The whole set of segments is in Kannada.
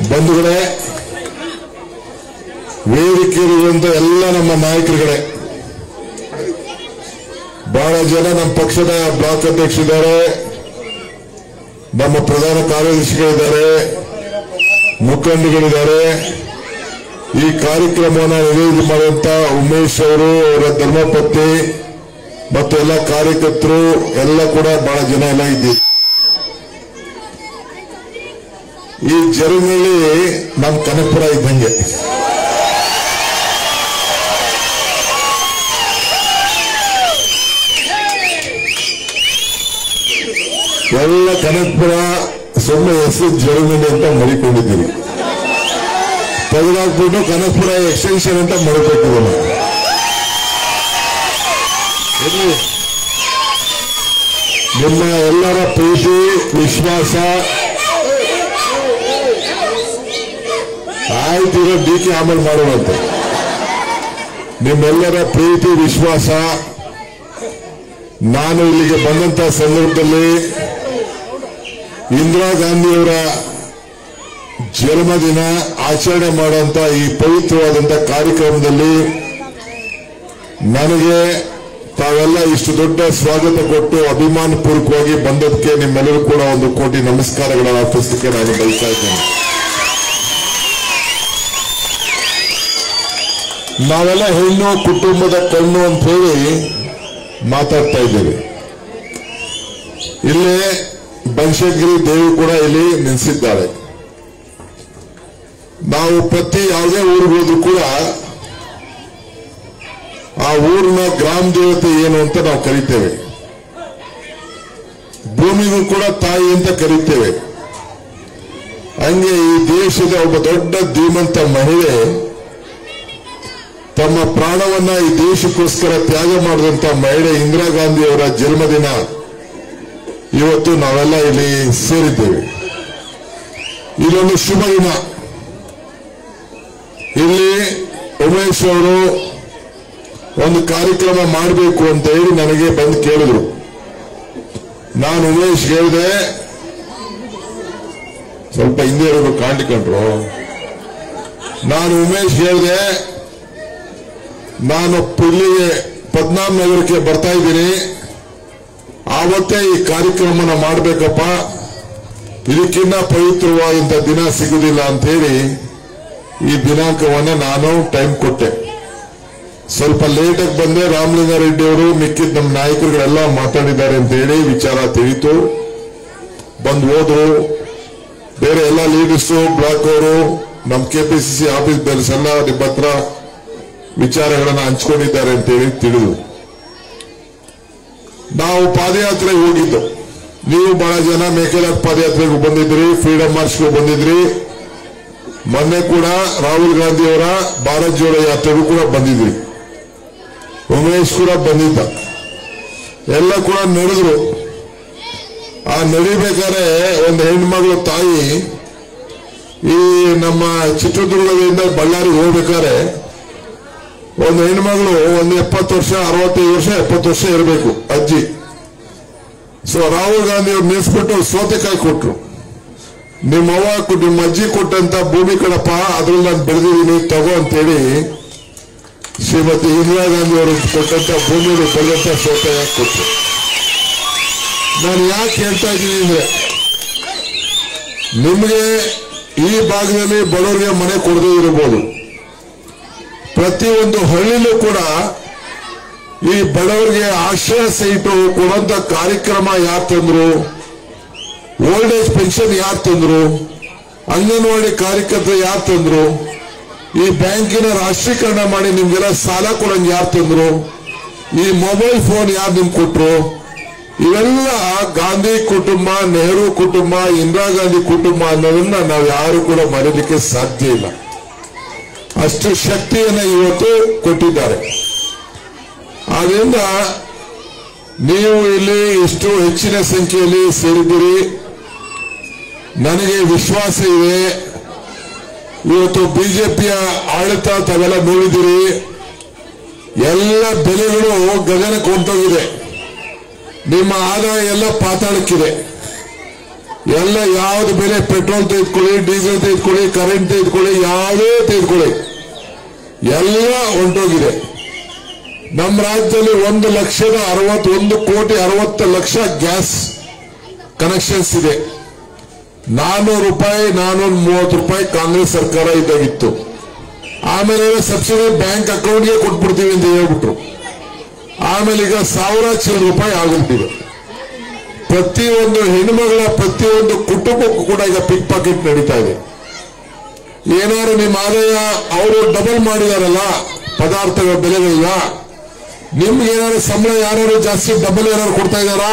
ಬಂಧುಗಳೇ ವೇದಿಕೆಯಲ್ಲಿರುವಂತ ಎಲ್ಲ ನಮ್ಮ ನಾಯಕರುಗಳೇ ಬಹಳ ಜನ ನಮ್ಮ ಪಕ್ಷದ ಬ್ಲಾಕ್ ಅಧ್ಯಕ್ಷರಿದ್ದಾರೆ ನಮ್ಮ ಪ್ರಧಾನ ಕಾರ್ಯದರ್ಶಿಗಳಿದ್ದಾರೆ ಮುಖಂಡಗಳಿದ್ದಾರೆ ಈ ಕಾರ್ಯಕ್ರಮವನ್ನು ನಿವೇದನೆ ಮಾಡುವಂತ ಉಮೇಶ್ ಅವರು ಅವರ ಧರ್ಮಪತ್ನಿ ಮತ್ತು ಎಲ್ಲ ಕಾರ್ಯಕರ್ತರು ಎಲ್ಲ ಕೂಡ ಬಹಳ ಜನ ಎಲ್ಲ ಇದ್ದೀವಿ ಈ ಜರುನಲ್ಲಿ ನಮ್ಮ ಕನಕಪುರ ಇದ್ದಂಗೆ ಎಲ್ಲ ಕನಕಪುರ ಸುಮ್ಮನೆ ಹೆಸರು ಜರುಮನಿ ಅಂತ ಮರಿಕೊಂಡಿದ್ದೀವಿ ತೆಗೆದಾಕ್ಬಿಟ್ಟು ಕನಕಪುರ ಎಕ್ಸ್ಟೆನ್ಷನ್ ಅಂತ ಮರಬೇಕು ಇರ್ಲಿ. ನಿಮ್ಮ ಎಲ್ಲರ ಪ್ರೀತಿ ವಿಶ್ವಾಸ ಆಯ್ತು ಡಿ ಕೆ ಆಮೇಲೆ ಮಾಡುವಂತೆ ನಿಮ್ಮೆಲ್ಲರ ಪ್ರೀತಿ ವಿಶ್ವಾಸ ನಾನು ಇಲ್ಲಿಗೆ ಬಂದಂತ ಸಂದರ್ಭದಲ್ಲಿ ಇಂದಿರಾ ಗಾಂಧಿಯವರ ಜನ್ಮದಿನ ಆಚರಣೆ ಮಾಡುವಂತ ಈ ಪವಿತ್ರವಾದಂತ ಕಾರ್ಯಕ್ರಮದಲ್ಲಿ ನನಗೆ ತಾವೆಲ್ಲ ಇಷ್ಟು ದೊಡ್ಡ ಸ್ವಾಗತ ಕೊಟ್ಟು ಅಭಿಮಾನ ಪೂರ್ವಕವಾಗಿ ಬಂದದಕ್ಕೆ ನಿಮ್ಮೆಲ್ಲರೂ ಕೂಡ ಒಂದು ಕೋಟಿ ನಮಸ್ಕಾರಗಳನ್ನು ಅರ್ಪಿಸಲಿಕ್ಕೆ ನಾನು ಬಯಸ್ತಾ ಇದ್ದೇನೆ ನಾವೆಲ್ಲ ಹೆಣ್ಣು ಕುಟುಂಬದ ಕಣ್ಣು ಅಂತ ಹೇಳಿ ಮಾತಾಡ್ತಾ ಇದ್ದೇವೆ ಇಲ್ಲಿ ಬನಶಂಕರಿ ದೇವಿ ಕೂಡ ಇಲ್ಲಿ ನೆನೆಸಿದ್ದಾರೆ ನಾವು ಪ್ರತಿ ಯಾವುದೇ ಊರಿಗೆ ಹೋದ್ರು ಕೂಡ ಆ ಊರಿನ ಗ್ರಾಮ ದೇವತೆ ಏನು ಅಂತ ನಾವು ಕರಿತೇವೆ ಭೂಮಿಗೂ ಕೂಡ ತಾಯಿ ಅಂತ ಕರಿತೇವೆ ಹಂಗೆ ಈ ದೇಶದ ಒಬ್ಬ ದೊಡ್ಡ ಧೀಮಂತ ಮಹಿಳೆ ತಮ್ಮ ಪ್ರಾಣವನ್ನ ಈ ದೇಶಕ್ಕೋಸ್ಕರ ತ್ಯಾಗ ಮಾಡಿದಂತ ಮಹಿಳೆ ಇಂದಿರಾ ಗಾಂಧಿ ಅವರ ಜನ್ಮದಿನ ಇವತ್ತು ನಾವೆಲ್ಲ ಇಲ್ಲಿ ಸೇರಿದ್ದೇವೆ ಇದೊಂದು ಶುಭ ದಿನ ಇಲ್ಲಿ ಉಮೇಶ್ ಅವರು ಒಂದು ಕಾರ್ಯಕ್ರಮ ಮಾಡಬೇಕು ಅಂತ ಹೇಳಿ ನನಗೆ ಬಂದು ಕೇಳಿದ್ರು ನಾನು ಉಮೇಶ್ ಹೇಳಿದೆ ಸ್ವಲ್ಪ ಹಿಂದೆ ಇರೋದು ಕಾಣಿಕೊಂಡ್ರು ನಾನು ಉಮೇಶ್ ಹೇಳಿದೆ ನಾನು ಇಲ್ಲಿಗೆ ಪದ್ನಾಮ್ ನಗರಕ್ಕೆ ಬರ್ತಾ ಇದ್ದೀನಿ ಆವತ್ತೇ ಈ ಕಾರ್ಯಕ್ರಮನ ಮಾಡಬೇಕಪ್ಪ ಇದಕ್ಕಿನ್ನ ಪವಿತ್ರವಾದಂತ ದಿನ ಸಿಗುದಿಲ್ಲ ಅಂತ ಹೇಳಿ ಈ ದಿನಾಂಕವನ್ನ ನಾನು ಟೈಮ್ ಕೊಟ್ಟೆ ಸ್ವಲ್ಪ ಲೇಟಾಗಿ ಬಂದೆ ರಾಮಲಿಂಗಾರೆಡ್ಡಿ ಅವರು ಮಿಕ್ಕಿದ ನಮ್ಮ ನಾಯಕರುಗಳೆಲ್ಲ ಮಾತಾಡಿದ್ದಾರೆ ಅಂತ ಹೇಳಿ ವಿಚಾರ ತಿಳಿತು ಬಂದು ಹೋದ್ರು ಬೇರೆ ಎಲ್ಲ ಲೀಡರ್ಸ್ ಬ್ಲಾಕ್ ಅವರು ನಮ್ಮ ಕೆಪಿಸಿಸಿ ಆಫೀಸ್ ಬೇರ್ಸ್ ಎಲ್ಲ ನಿಮ್ಮ ಹತ್ರ ವಿಚಾರಗಳನ್ನ ಹಂಚ್ಕೊಂಡಿದ್ದಾರೆ ಅಂತ ಹೇಳಿ ತಿಳಿದು ನಾವು ಪಾದಯಾತ್ರೆಗೆ ಹೋಗಿದ್ದು ನೀವು ಬಹಳ ಜನ ಮೇಕೆಲಾಟ್ ಪಾದಯಾತ್ರೆಗೂ ಬಂದಿದ್ರಿ ಫ್ರೀಡಂ ಮಾರ್ಚ್ಗೂ ಬಂದಿದ್ರಿ ಮೊನ್ನೆ ಕೂಡ ರಾಹುಲ್ ಗಾಂಧಿ ಅವರ ಭಾರತ್ ಜೋಡೋ ಯಾತ್ರೆಗೂ ಕೂಡ ಬಂದಿದ್ರಿ ಉಮೇಶ್ ಕೂಡ ಬಂದಿದ್ದ ಎಲ್ಲ ಕೂಡ ನಡೆದ್ರು ಆ ನಡಿಬೇಕಾದ್ರೆ ಒಂದು ಹೆಣ್ಮಗಳು ತಾಯಿ ಈ ನಮ್ಮ ಚಿತ್ರದುರ್ಗದಿಂದ ಬಳ್ಳಾರಿಗೆ ಹೋಗ್ಬೇಕಾದ್ರೆ ಒಂದು ಹೆಣ್ಮಗಳು ಒಂದು ಎಪ್ಪತ್ತು ವರ್ಷ ಅರವತ್ತೈದು ವರ್ಷ ಎಪ್ಪತ್ತು ವರ್ಷ ಇರಬೇಕು ಅಜ್ಜಿ ಸೊ ರಾಹುಲ್ ಗಾಂಧಿ ಅವ್ರು ನಿಲ್ಸ್ಬಿಟ್ಟು ಸೌತೆಕಾಯಿ ಕೊಟ್ರು ನಿಮ್ಮ ಅವ್ವ ಕೊಟ್ಟು ನಿಮ್ಮ ಅಜ್ಜಿ ಕೊಟ್ಟಂತ ಭೂಮಿ ಕಡಪ ಅದ್ರಲ್ಲಿ ನಾನು ಬೆಳೆದಿದ್ದೀನಿ ತಗೋ ಅಂತೇಳಿ ಶ್ರೀಮತಿ ಇಂದಿರಾ ಗಾಂಧಿ ಅವರು ಕೊಟ್ಟಂತ ಭೂಮಿ ಬೆಳೆದಂತ ಸೌತೆಕಾಯಿ ಕೊಟ್ರು ನಾನು ಯಾಕೆ ಹೇಳ್ತಾ ಇದ್ದೀನಿ ಅಂದ್ರೆ ನಿಮಗೆ ಈ ಭಾಗದಲ್ಲಿ ಬಡವರಿಗೆ ಮನೆ ಕೊಡದೇ ಇರಬಹುದು ಪ್ರತಿಯೊಂದು ಹಳ್ಳಿಲೂ ಕೂಡ ಈ ಬಡವರಿಗೆ ಆಶ್ರಯ ಸೈಟು ಕೊಡುವಂತ ಕಾರ್ಯಕ್ರಮ ಯಾರು ತಂದ್ರು ಓಲ್ಡ್ ಏಜ್ ಪೆನ್ಷನ್ ಯಾರು ತಂದ್ರು ಅಂಗನವಾಡಿ ಕಾರ್ಯಕರ್ತರು ಯಾರು ತಂದ್ರು ಈ ಬ್ಯಾಂಕಿನ ರಾಷ್ಟ್ರೀಕರಣ ಮಾಡಿ ನಿಮ್ಗೆಲ್ಲ ಸಾಲ ಕೊಡಂಗ್ ಯಾರು ತಂದ್ರು ಈ ಮೊಬೈಲ್ ಫೋನ್ ಯಾರು ನಿಮ್ಗೆ ಕೊಟ್ರು ಇವೆಲ್ಲ ಗಾಂಧಿ ಕುಟುಂಬ ನೆಹರು ಕುಟುಂಬ ಇಂದಿರಾ ಗಾಂಧಿ ಕುಟುಂಬ ಅನ್ನೋದನ್ನ ನಾವು ಯಾರು ಕೂಡ ಮರೀಲಿಕ್ಕೆ ಸಾಧ್ಯ ಇಲ್ಲ ಅಷ್ಟು ಶಕ್ತಿಯನ್ನು ಇವತ್ತು ಕೊಟ್ಟಿದ್ದಾರೆ ಆದ್ರಿಂದ ನೀವು ಇಲ್ಲಿ ಇಷ್ಟು ಹೆಚ್ಚಿನ ಸಂಖ್ಯೆಯಲ್ಲಿ ಸೇರಿದ್ದೀರಿ ನನಗೆ ವಿಶ್ವಾಸ ಇದೆ ಇವತ್ತು ಬಿಜೆಪಿಯ ಆಡಳಿತ ತಾವೆಲ್ಲ ನೋಡಿದ್ದೀರಿ ಎಲ್ಲ ಬೆಲೆಗಳು ಗಗನಕ್ಕೆ ಹೊಂಟೋಗಿದೆ ನಿಮ್ಮ ಆದಾಯ ಎಲ್ಲ ಪಾತಾಳಕ್ಕಿದೆ ಎಲ್ಲ ಯಾವ್ದು ಬೆಲೆ ಪೆಟ್ರೋಲ್ ತೆಗೆದುಕೊಳ್ಳಿ ಡೀಸೆಲ್ ತೆಗೆದುಕೊಳ್ಳಿ ಕರೆಂಟ್ ತೆಗೆದುಕೊಳ್ಳಿ ಯಾವುದೇ ತೆಗೆದುಕೊಳ್ಳಿ ಎಲ್ಲ ಹೊಂಟೋಗಿದೆ ನಮ್ಮ ರಾಜ್ಯದಲ್ಲಿ ಒಂದು ಲಕ್ಷದ ಅರವತ್ತೊಂದು ಕೋಟಿ ಅರವತ್ತು ಲಕ್ಷ ಗ್ಯಾಸ್ ಕನೆಕ್ಷನ್ಸ್ ಇದೆ ನಾನೂರು ರೂಪಾಯಿ ನಾನೂರ ಮೂವತ್ತು ರೂಪಾಯಿ ಕಾಂಗ್ರೆಸ್ ಸರ್ಕಾರ ಇದ್ದಾಗಿತ್ತು ಆಮೇಲೆ ಸಬ್ಸಿಡಿ ಬ್ಯಾಂಕ್ ಅಕೌಂಟ್ಗೆ ಕೊಟ್ಬಿಡ್ತೀವಿ ಅಂತ ಹೇಳ್ಬಿಟ್ರು ಆಮೇಲೆ ಈಗ ಸಾವಿರ ಚಿಲ್ಲರೆ ರೂಪಾಯಿ ಆಗ್ಬಿಟ್ಟಿದೆ ಪ್ರತಿಯೊಂದು ಹೆಣ್ಮಗಳ ಪ್ರತಿಯೊಂದು ಕುಟುಂಬಕ್ಕೂ ಕೂಡ ಈಗ ಪಿಕ್ ಪಾಕೆಟ್ ನಡೀತಾ ಇದೆ ಏನಾದ್ರು ನಿಮ್ಮ ಆದಾಯ ಅವರು ಡಬಲ್ ಮಾಡಿದಾರಲ್ಲ ಪದಾರ್ಥಗಳ ಬೆಲೆಗಳನ್ನ ನಿಮ್ಗೆ ಏನಾದ್ರು ಸಂಬಳ ಯಾರು ಜಾಸ್ತಿ ಡಬಲ್ ಏನಾದ್ರು ಕೊಡ್ತಾ ಇದಾರಾ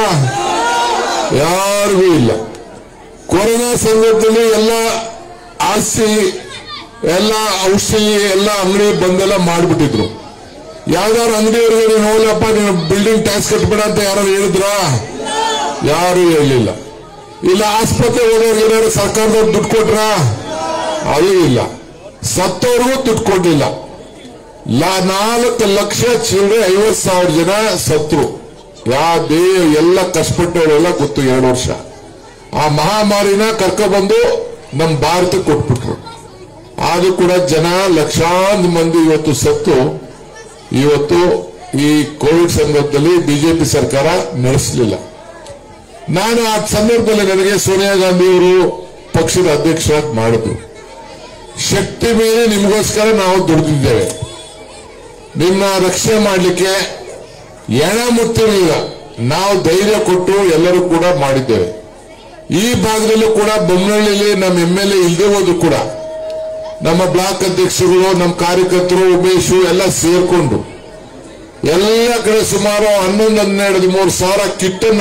ಯಾರಿಗೂ ಇಲ್ಲ ಕೊರೋನಾ ಸಂದರ್ಭದಲ್ಲಿ ಎಲ್ಲ ಆಸ್ತಿ ಎಲ್ಲ ಔಷಧಿ ಎಲ್ಲ ಅಂಗಡಿ ಬಂದೆಲ್ಲ ಮಾಡಿಬಿಟ್ಟಿದ್ರು ಯಾವ್ದಾದ್ರು ಅಂಗಡಿಯವರಿಗೆ ನೀನು ಹೋಗ್ಲಪ್ಪ ನೀನು ಬಿಲ್ಡಿಂಗ್ ಟ್ಯಾಕ್ಸ್ ಕಟ್ಬೇಡ ಅಂತ ಯಾರು ಹೇಳಿದ್ರಾ ಯಾರು ಹೇಳಿಲ್ಲ ಇಲ್ಲ ಆಸ್ಪತ್ರೆ ಹೋದವ್ರಿಗೆ ಏನಾದ್ರು ಸರ್ಕಾರದವ್ರು ದುಡ್ಡು ಕೊಟ್ರಾ ಅದು ಇಲ್ಲ ಸತ್ತವ್ರಿಗೂ ದುಡ್ಡು ಕೊಡ್ಲಿಲ್ಲ ಲಾ- ನಾಲ್ಕು ಲಕ್ಷ ಚಿಲ್ಲರೆ ಐವತ್ತು ಸಾವಿರ ಜನ ಸತ್ರು ಯಾವ್ದೇ ಎಲ್ಲ ಕಷ್ಟಪಟ್ಟವರೆಲ್ಲ ಗೊತ್ತು ಎರಡು ವರ್ಷ ಆ ಮಹಾಮಾರಿನ ಕರ್ಕೊಬಂದು ನಮ್ಮ ಭಾರತಕ್ಕೆ ಕೊಟ್ಬಿಟ್ರು ಆದ್ರೂ ಕೂಡ ಜನ ಲಕ್ಷಾಂತರ ಮಂದಿ ಇವತ್ತು ಸತ್ತು ಇವತ್ತು ಈ ಕೋವಿಡ್ ಸಂದರ್ಭದಲ್ಲಿ ಬಿಜೆಪಿ ಸರ್ಕಾರ ನಡೆಸಲಿಲ್ಲ ನಾನು ಆ ಸಂದರ್ಭದಲ್ಲಿ ನನಗೆ ಸೋನಿಯಾ ಗಾಂಧಿಯವರು ಪಕ್ಷದ ಅಧ್ಯಕ್ಷರಾಗಿ ಮಾಡಿದ್ರು ಶಕ್ತಿ ಮೀರಿ ನಿಮಗೋಸ್ಕರ ನಾವು ದುಡಿದಿದ್ದೇವೆ ನಿಮ್ಮ ರಕ್ಷಣೆ ಮಾಡಲಿಕ್ಕೆ ಎಣ ಮುತ್ತಿರಲಿಲ್ಲ ನಾವು ಧೈರ್ಯ ಕೊಟ್ಟು ಎಲ್ಲರೂ ಕೂಡ ಮಾಡಿದ್ದೇವೆ ಈ ಭಾಗದಲ್ಲೂ ಕೂಡ ಬೊಮ್ಮನಹಳ್ಳಿಯಲ್ಲಿ ನಮ್ಮ ಎಂ ಎಲ್ ಎ ಇಲ್ಲದೆ ಹೋದ್ರು ಕೂಡ ನಮ್ಮ ಬ್ಲಾಕ್ ಅಧ್ಯಕ್ಷರುಗಳು ನಮ್ಮ ಕಾರ್ಯಕರ್ತರು ಉಮೇಶು ಎಲ್ಲ ಸೇರ್ಕೊಂಡು ಎಲ್ಲ ಕಡೆ ಸುಮಾರು ಹನ್ನೊಂದು ಹನ್ನೆರಡು ಹದಿಮೂರು ಸಾವಿರ ಕಿಟ್ಟನ್ನ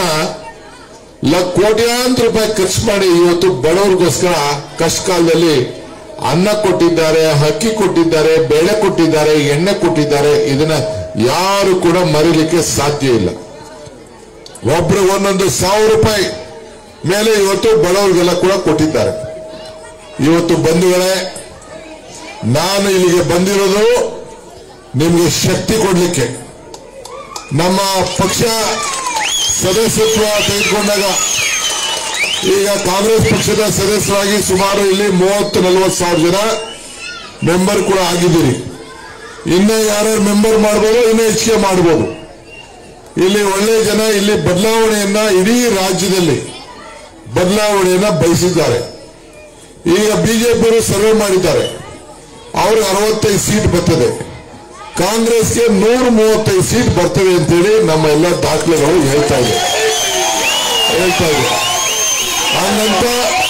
ಲ- ಕೋಟ್ಯಾಂತರ ರೂಪಾಯಿ ಖರ್ಚು ಮಾಡಿ ಇವತ್ತು ಬಡವರಿಗೋಸ್ಕರ ಕಷ್ಟ ಕಾಲದಲ್ಲಿ ಅನ್ನ ಕೊಟ್ಟಿದ್ದಾರೆ ಅಕ್ಕಿ ಕೊಟ್ಟಿದ್ದಾರೆ ಬೇಳೆ ಕೊಟ್ಟಿದ್ದಾರೆ ಎಣ್ಣೆ ಕೊಟ್ಟಿದ್ದಾರೆ ಇದನ್ನ ಯಾರು ಕೂಡ ಮರೀಲಿಕ್ಕೆ ಸಾಧ್ಯ ಇಲ್ಲ ಒಬ್ರಿಗೆ ಒಂದೊಂದು ಸಾವಿರ ರೂಪಾಯಿ ಮೇಲೆ ಇವತ್ತು ಬಡವರಿಗೆಲ್ಲ ಕೂಡ ಕೊಟ್ಟಿದ್ದಾರೆ ಇವತ್ತು ಬಂಧುಗಳೇ ನಾನು ಇಲ್ಲಿಗೆ ಬಂದಿರೋದು ನಿಮಗೆ ಶಕ್ತಿ ಕೊಡ್ಲಿಕ್ಕೆ ನಮ್ಮ ಪಕ್ಷ ಸದಸ್ಯತ್ವ ತೆಗೆದುಕೊಂಡಾಗ ಈಗ ಕಾಂಗ್ರೆಸ್ ಪಕ್ಷದ ಸದಸ್ಯರಾಗಿ ಸುಮಾರು ಇಲ್ಲಿ ಮೂವತ್ತು ನಲವತ್ತು ಸಾವಿರ ಜನ ಮೆಂಬರ್ ಕೂಡ ಆಗಿದ್ದೀರಿ ಇನ್ನ ಯಾರ್ಯಾರು ಮೆಂಬರ್ ಮಾಡ್ಬೋದು ಇನ್ನೂ ಹೆಚ್ಚಿಗೆ ಮಾಡ್ಬೋದು ಇಲ್ಲಿ ಒಳ್ಳೆ ಜನ ಇಲ್ಲಿ ಬದಲಾವಣೆಯನ್ನ ಇಡೀ ರಾಜ್ಯದಲ್ಲಿ ಬದಲಾವಣೆಯನ್ನ ಬಯಸಿದ್ದಾರೆ ಈಗ ಬಿಜೆಪಿಯವರು ಸರ್ವೆ ಮಾಡಿದ್ದಾರೆ ಅವ್ರಿಗೆ ಅರವತ್ತೈದು ಸೀಟ್ ಬರ್ತದೆ ಕಾಂಗ್ರೆಸ್ಗೆ ನೂರ ಮೂವತ್ತೈದು ಸೀಟ್ ಬರ್ತವೆ ಅಂತೇಳಿ ನಮ್ಮ ಎಲ್ಲ ದಾಖಲೆಗಳು ಹೇಳ್ತಾ ಇದೆ ಹೇಳ್ತಾ ಇದೆ ಹಂಗಂತ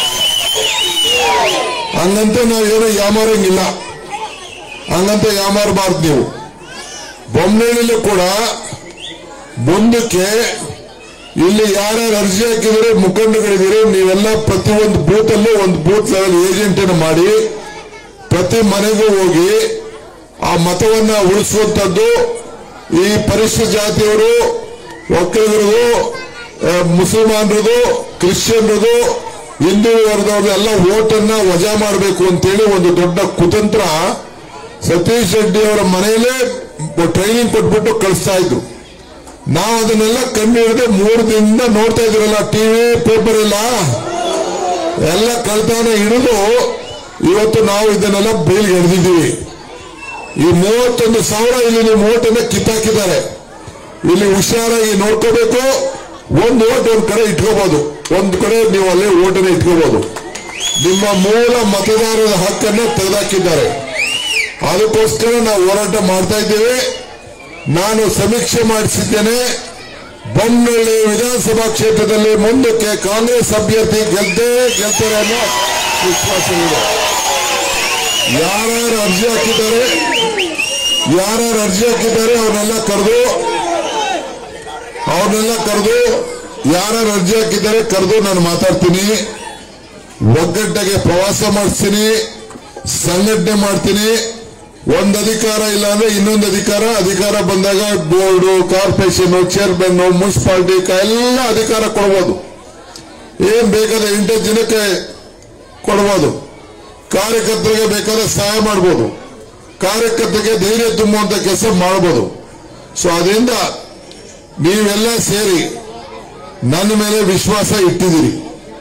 ಹಂಗಂತ ನಾವೇನು ಯಾಮಾರಂಗಿಲ್ಲ ಹಂಗಂತ ಯಾಮಾರಬಾರ್ದು ನೀವು ಬೊಮ್ಮನಹಳ್ಳಿಲೂ ಕೂಡ ಮುಂದಕ್ಕೆ ಇಲ್ಲಿ ಯಾರ್ಯಾರು ಅರ್ಜಿ ಹಾಕಿದ್ರೆ ಮುಖಂಡಗಳಿದ್ದೀರಿ ನೀವೆಲ್ಲ ಪ್ರತಿಯೊಂದು ಬೂತ್ ಅಲ್ಲೂ ಒಂದು ಬೂತ್ ಲೆವೆಲ್ ಏಜೆಂಟ್ ಅನ್ನು ಮಾಡಿ ಪ್ರತಿ ಮನೆಗೂ ಹೋಗಿ ಆ ಮತವನ್ನ ಉಳಿಸುವಂತದ್ದು ಈ ಪರಿಶಿಷ್ಟ ಜಾತಿಯವರು ಒಕ್ಕಲಿಗರದು ಆ, ಮುಸಲ್ಮಾನರದು ಕ್ರಿಶ್ಚಿಯನ್ರದು ಹಿಂದೂ ವರ್ಗದವ್ರದ್ದು ಎಲ್ಲ ಓಟನ್ನ ವಜಾ ಮಾಡಬೇಕು ಅಂತೇಳಿ ಒಂದು ದೊಡ್ಡ ಕುತಂತ್ರ ಸತೀಶ್ ರೆಡ್ಡಿ ಅವರ ಮನೆಯಲ್ಲೇ ಟ್ರೈನಿಂಗ್ ಕೊಟ್ಬಿಟ್ಟು ಕಳಿಸ್ತಾ ಇದ್ರು ನಾವು ಅದನ್ನೆಲ್ಲ ಕಣ್ಣು ಹಿಡಿದು ಮೂರು ದಿನದಿಂದ ನೋಡ್ತಾ ಇದ್ರಲ್ಲ ಟಿವಿ ಪೇಪರ್ ಎಲ್ಲ ಎಲ್ಲ ಕಳ್ತಾನ ಹಿಡಿದು ಇವತ್ತು ನಾವು ಇದನ್ನೆಲ್ಲ ಬಯಲಿಗೆ ಎಳೆದಿದ್ದೀವಿ ಈ ಮೂವತ್ತೊಂದು ಸಾವಿರ ಇಲ್ಲಿ ನಿಮ್ಮ ಓಟನ್ನ ಕಿತ್ತಾಕಿದ್ದಾರೆ ಇಲ್ಲಿ ಹುಷಾರಾಗಿ ನೋಡ್ಕೋಬೇಕು ಒಂದು ಓಟ್ ಒಂದ್ ಕಡೆ ಇಟ್ಕೋಬಹುದು ಒಂದ್ ಕಡೆ ನೀವು ಅಲ್ಲೇ ಓಟನ್ನ ಇಟ್ಕೋಬಹುದು ನಿಮ್ಮ ಮೂಲ ಮತದಾರರ ಹಕ್ಕನ್ನ ತೆಗೆದಾಕಿದ್ದಾರೆ ಅದಕ್ಕೋಸ್ಕರ ನಾವು ಹೋರಾಟ ಮಾಡ್ತಾ ಇದ್ದೇವೆ ನಾನು ಸಮೀಕ್ಷೆ ಮಾಡಿಸಿದ್ದೇನೆ ಬೊಮ್ಮನಹಳ್ಳಿ ವಿಧಾನಸಭಾ ಕ್ಷೇತ್ರದಲ್ಲಿ ಮುಂದಕ್ಕೆ ಕಾಂಗ್ರೆಸ್ ಅಭ್ಯರ್ಥಿ ಗೆದ್ದೇ ಗೆಲ್ತಾರೆ ಅನ್ನೋ ವಿಶ್ವಾಸವಿದೆ ಯಾರ್ಯಾರು ಅರ್ಜಿ ಹಾಕಿದ್ದಾರೆ ಯಾರ್ಯಾರು ಅರ್ಜಿ ಹಾಕಿದ್ದಾರೆ ಅವ್ರನ್ನೆಲ್ಲ ಕರೆದು ಅವ್ರನ್ನೆಲ್ಲ ಕರೆದು ಯಾರ್ಯಾರು ಅರ್ಜಿ ಹಾಕಿದ್ದಾರೆ ಕರೆದು ನಾನು ಮಾತಾಡ್ತೀನಿ ಒಗ್ಗಟ್ಟಿಗೆ ಪ್ರವಾಸ ಮಾಡಿಸ್ತೀನಿ ಸಂಘಟನೆ ಮಾಡ್ತೀನಿ ಒಂದು ಅಧಿಕಾರ ಇಲ್ಲ ಅಂದ್ರೆ ಇನ್ನೊಂದು ಅಧಿಕಾರ ಅಧಿಕಾರ ಬಂದಾಗ ಬೋರ್ಡು ಕಾರ್ಪೊರೇಷನ್ ಚೇರ್ಮನ್ ಮುನ್ಸಿಪಾಲಿಟಿ ಎಲ್ಲ ಅಧಿಕಾರ ಕೊಡ್ಬೋದು ಏನ್ ಬೇಕಾದ ಎಂಟು ಜನಕ್ಕೆ ಕೊಡ್ಬೋದು ಕಾರ್ಯಕರ್ತರಿಗೆ ಬೇಕಾದ ಸಹಾಯ ಮಾಡ್ಬೋದು ಕಾರ್ಯಕರ್ತರಿಗೆ ಧೈರ್ಯ ತುಂಬುವಂತ ಕೆಲಸ ಮಾಡ್ಬೋದು ಸೊ ಅದರಿಂದ ನೀವೆಲ್ಲ ಸೇರಿ ನನ್ನ ಮೇಲೆ ವಿಶ್ವಾಸ ಇಟ್ಟಿದ್ದೀರಿ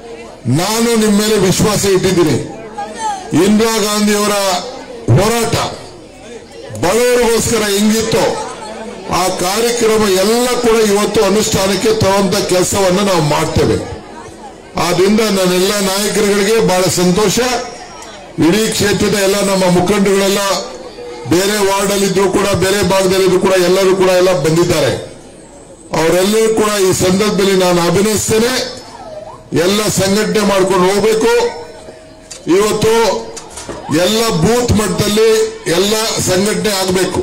ನಾನು ನಿಮ್ಮ ಮೇಲೆ ವಿಶ್ವಾಸ ಇಟ್ಟಿದ್ದೀನಿ ಇಂದಿರಾ ಗಾಂಧಿಯವರ ಹೋರಾಟ ಬಡವರಿಗೋಸ್ಕರ ಹೆಂಗಿತ್ತು ಆ ಕಾರ್ಯಕ್ರಮ ಎಲ್ಲ ಕೂಡ ಇವತ್ತು ಅನುಷ್ಠಾನಕ್ಕೆ ತರುವಂತ ಕೆಲಸವನ್ನು ನಾವು ಮಾಡ್ತೇವೆ ಆದ್ರಿಂದ ನನ್ನೆಲ್ಲ ನಾಯಕರುಗಳಿಗೆ ಬಹಳ ಸಂತೋಷ ಇಡೀ ಕ್ಷೇತ್ರದ ಎಲ್ಲ ನಮ್ಮ ಮುಖಂಡಗಳೆಲ್ಲ ಬೇರೆ ವಾರ್ಡ್ ಅಲ್ಲಿದ್ರು ಕೂಡ ಬೇರೆ ಭಾಗದಲ್ಲಿದ್ರು ಕೂಡ ಎಲ್ಲರೂ ಕೂಡ ಎಲ್ಲ ಬಂದಿದ್ದಾರೆ ಅವರೆಲ್ಲರೂ ಕೂಡ ಈ ಸಂದರ್ಭದಲ್ಲಿ ನಾನು ಅಭಿನಯಿಸ್ತೇನೆ ಎಲ್ಲ ಸಂಘಟನೆ ಮಾಡ್ಕೊಂಡು ಹೋಗ್ಬೇಕು ಇವತ್ತು ಎಲ್ಲ ಬೂತ್ ಮಟ್ಟದಲ್ಲಿ ಎಲ್ಲ ಸಂಘಟನೆ ಆಗಬೇಕು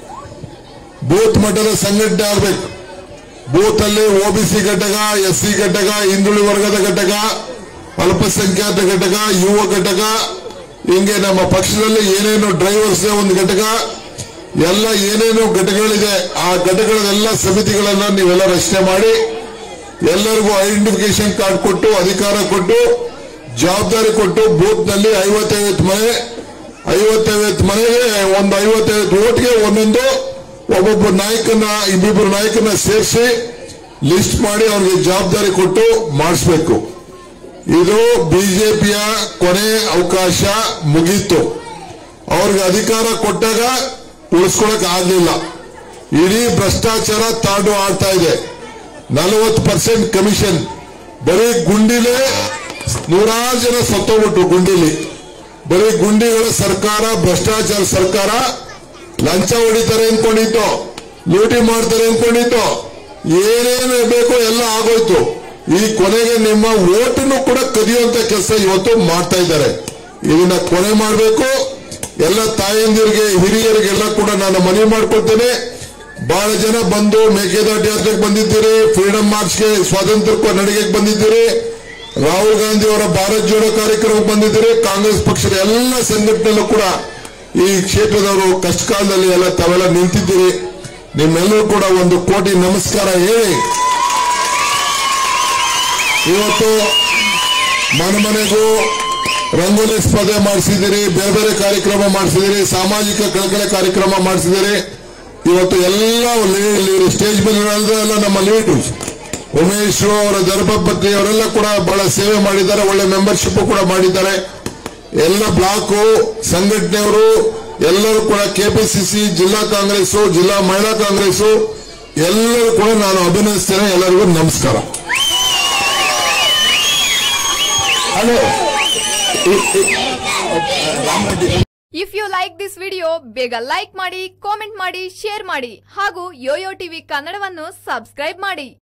ಬೂತ್ ಮಟ್ಟದ ಸಂಘಟನೆ ಆಗಬೇಕು ಬೂತ್ ಅಲ್ಲಿ ಒಬಿಸಿ ಘಟಕ ಎಸ್ ಸಿ ಘಟಕ ಹಿಂದುಳಿ ವರ್ಗದ ಘಟಕ ಅಲ್ಪಸಂಖ್ಯಾತ ಘಟಕ ಯುವ ಘಟಕ ಹಿಂಗೆ ನಮ್ಮ ಪಕ್ಷದಲ್ಲಿ ಏನೇನು ಡ್ರೈವರ್ಸ್ ಒಂದು ಘಟಕ ಎಲ್ಲ ಏನೇನು ಘಟಕಗಳಿದೆ ಆ ಘಟಕಗಳೆಲ್ಲ ಸಮಿತಿಗಳನ್ನ ನೀವೆಲ್ಲ ರಚನೆ ಮಾಡಿ ಎಲ್ಲರಿಗೂ ಐಡೆಂಟಿಫಿಕೇಶನ್ ಕಾರ್ಡ್ ಕೊಟ್ಟು ಅಧಿಕಾರ ಕೊಟ್ಟು ಜವಾಬ್ದಾರಿ ಕೊಟ್ಟು ಬೂತ್ ನಲ್ಲಿ ಐವತ್ತೈವತ್ತು ಮನೆ ಐವತ್ತೈವತ್ತು ಮನೆಗೆ ಒಂದು ಐವತ್ತೈವತ್ತು ಓಟ್ಗೆ ಒಂದೊಂದು ಒಬ್ಬೊಬ್ಬ ನಾಯಕನ ಇಬ್ಬಿಬ್ಬರು ನಾಯಕನ ಸೇರಿಸಿ ಲಿಸ್ಟ್ ಮಾಡಿ ಅವ್ರಿಗೆ ಜವಾಬ್ದಾರಿ ಕೊಟ್ಟು ಮಾಡಿಸ್ಬೇಕು ಇದು ಬಿಜೆಪಿಯ ಕೊನೆ ಅವಕಾಶ ಮುಗೀತು ಅವ್ರಿಗೆ ಅಧಿಕಾರ ಕೊಟ್ಟಾಗ ಉಳಿಸ್ಕೊಳಕ್ ಆಗ್ಲಿಲ್ಲ ಇಡೀ ಭ್ರಷ್ಟಾಚಾರ ತಾಂಡು ಆಡ್ತಾ ಇದೆ ನಲವತ್ತು ಪರ್ಸೆಂಟ್ ಕಮಿಷನ್ ಬರೀ ಗುಂಡಿಲೇ ನೂರಾರು ಜನ ಸತ್ತೋಗ್ಬಿಟ್ರು ಗುಂಡಿಲಿ ಬರೀ ಗುಂಡಿಗಳ ಸರ್ಕಾರ ಭ್ರಷ್ಟಾಚಾರ ಸರ್ಕಾರ ಲಂಚ ಹೊಡಿತಾರೆ ಅನ್ಕೊಂಡಿತ್ತು ಲೂಟಿ ಮಾಡ್ತಾರೆ ಅನ್ಕೊಂಡಿತ್ತು ಏನೇನು ಬೇಕೋ ಎಲ್ಲ ಆಗೋಯ್ತು ಈ ಕೊನೆಗೆ ನಿಮ್ಮ ಓಟನ್ನು ಕೂಡ ಕದಿಯುವಂತ ಕೆಲಸ ಇವತ್ತು ಮಾಡ್ತಾ ಇದ್ದಾರೆ ಇದನ್ನ ಕೊನೆ ಮಾಡಬೇಕು ಎಲ್ಲ ತಾಯಂದಿರಿಗೆ ಹಿರಿಯರಿಗೆಲ್ಲ ಕೂಡ ನಾನು ಮನವಿ ಮಾಡ್ಕೊಳ್ತೇನೆ ಬಹಳ ಜನ ಬಂದು ಮೇಕೆದಾಟು ಯಾತ್ರೆಗೆ ಬಂದಿದ್ದೀರಿ ಫ್ರೀಡಂ ಮಾರ್ಚ್ಗೆ ಸ್ವಾತಂತ್ರ್ಯ ನಡಿಗೆಗೆ ಬಂದಿದ್ದೀರಿ ರಾಹುಲ್ ಗಾಂಧಿ ಅವರ ಭಾರತ್ ಜೋಡೋ ಕಾರ್ಯಕ್ರಮಕ್ಕೆ ಬಂದಿದ್ದೀರಿ ಕಾಂಗ್ರೆಸ್ ಪಕ್ಷದ ಎಲ್ಲ ಸಂಘಟನೆಯಲ್ಲೂ ಕೂಡ ಈ ಕ್ಷೇತ್ರದವರು ಕಷ್ಟ ಕಾಲದಲ್ಲಿ ಎಲ್ಲ ತಾವೆಲ್ಲ ನಿಂತಿದ್ದೀರಿ ನಿಮ್ಮೆಲ್ಲರೂ ಕೂಡ ಒಂದು ಕೋಟಿ ನಮಸ್ಕಾರ ಹೇಳಿ ಇವತ್ತು ಮನೆ ಮನೆಗೂ ರಂಗೋಲಿ ಸ್ಪರ್ಧೆ ಮಾಡಿಸಿದಿರಿ ಬೇರೆ ಬೇರೆ ಕಾರ್ಯಕ್ರಮ ಮಾಡಿಸಿದಿರಿ ಸಾಮಾಜಿಕ ಕಳಕಳೆ ಕಾರ್ಯಕ್ರಮ ಮಾಡಿಸಿದಿರಿ ಇವತ್ತು ಎಲ್ಲ ಸ್ಟೇಜ್ ಮೇಲೆ ಎಲ್ಲ ನಮ್ಮ ಲೀಡರ್ಸ್ ಉಮೇಶ್ ಅವರ ಧರ್ಮಪತ್ನಿ ಅವರೆಲ್ಲ ಕೂಡ ಬಹಳ ಸೇವೆ ಮಾಡಿದ್ದಾರೆ ಒಳ್ಳೆ ಮೆಂಬರ್ಶಿಪ್ ಕೂಡ ಮಾಡಿದ್ದಾರೆ ಎಲ್ಲ ಬ್ಲಾಕು ಸಂಘಟನೆಯವರು ಎಲ್ಲರೂ ಕೂಡ ಕೆಪಿಸಿಸಿ ಜಿಲ್ಲಾ ಕಾಂಗ್ರೆಸ್ ಜಿಲ್ಲಾ ಮಹಿಳಾ ಕಾಂಗ್ರೆಸ್ ಎಲ್ಲರೂ ಕೂಡ ನಾನು ಅಭಿನಯಿಸ್ತೇನೆ ಎಲ್ಲರಿಗೂ ನಮಸ್ಕಾರ hello if you like this video ಬೇಗ ಲೈಕ್ ಮಾಡಿ ಕಾಮೆಂಟ್ ಮಾಡಿ ಶೇರ್ ಮಾಡಿ ಹಾಗೂ ಯೋಯೋ ಟಿವಿ ಕನ್ನಡವನ್ನು ಸಬ್ಸ್ಕ್ರೈಬ್ ಮಾಡಿ